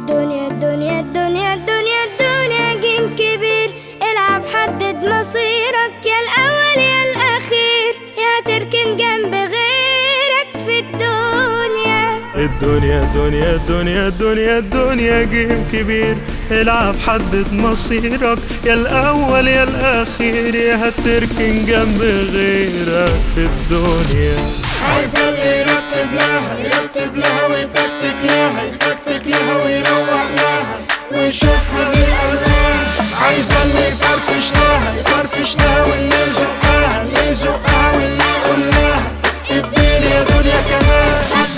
الدنيا الدنيا الدنيا الدنيا الدنيا جيم كبير العب حدد مصيرك يا الأول يا الأخير يا تركن جنب غيرك في الدنيا الدنيا الدنيا الدنيا الدنيا الدنيا جيم كبير العب حدد مصيرك يا الأول يا الأخير يا هتركن جنب غيرك في الدنيا عايز اللي يرتب لها يرتب لها ويتكتك لها يتكتك لها ويروق لها ويشوفها بالألوان عايز اللي يفرفش لها يفرفش لها واللي يزقها اللي يزقها واللي يقول لها اديني يا دنيا كمان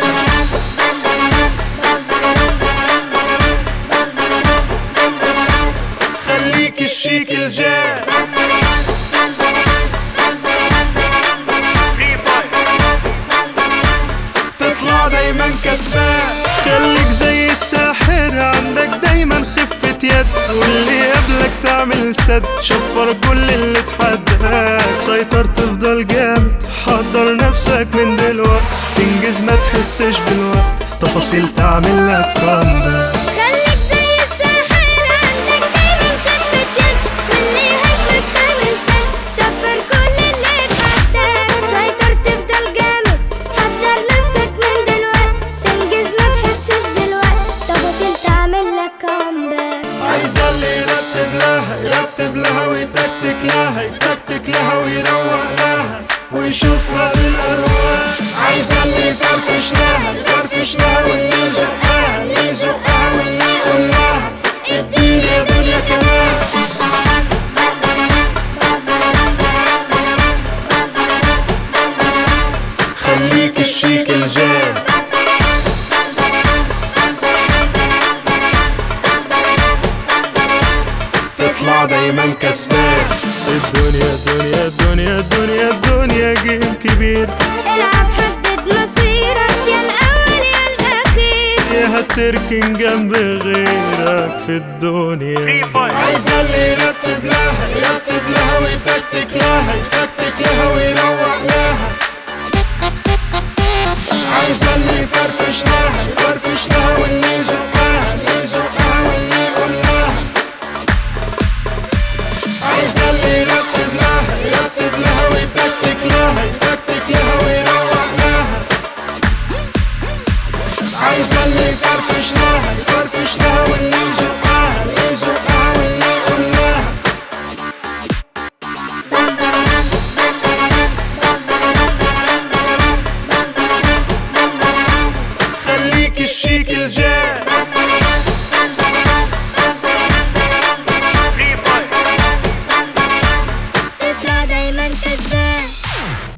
خليك الشيك الجاي تطلع دايما كسبان خليك زي الساحر عندك دايما خفة يد واللي قبلك تعمل سد شفر كل اللي تحداك سيطر تفضل جامد حضر نفسك من دلوقت تنجز ما تحسش بالوقت تفاصيل تعمل لك كومباك خليك زي الساحر عندك دايما خفة يد واللي يهمك تعمل سد شفر كل اللي اتعداك سيطر تفضل جامد حضر نفسك من دلوقت تنجز ما تحسش بالوقت تفاصيل تعمل لك كومباك عايز اللي يرتب لها يرتب لها ويتكتك لها يتكتك لها ويروق لها ويشوفها بالألوان عايز اللي يفرفش لها يفرفش لها واللي يزقها اللي يزقها واللي يقول لها اديني يا دنيا كمان خليك الشيك الجاي تطلع دايما كسبان الدنيا الدنيا الدنيا الدنيا الدنيا جيم كبير العب حدد مصيرك يا الأول يا الأخير يا هتركن جنب غيرك في الدنيا عايز اللي يرتب لها يرتب لها ويتكتك لها يتكتك لها ويروق لها عايز اللي يفرفش لها يفرفش لها واللي يزقها اللي يزقها واللي يقول لها عايز اللي يرتب لها يرتب لها ويتكتك لها يتكتك لها ويروق لها عايز اللي يفرفش لها يفرفش لها واللي يزقها اللي يزقها واللي يقول لها خليك الشيك الجاي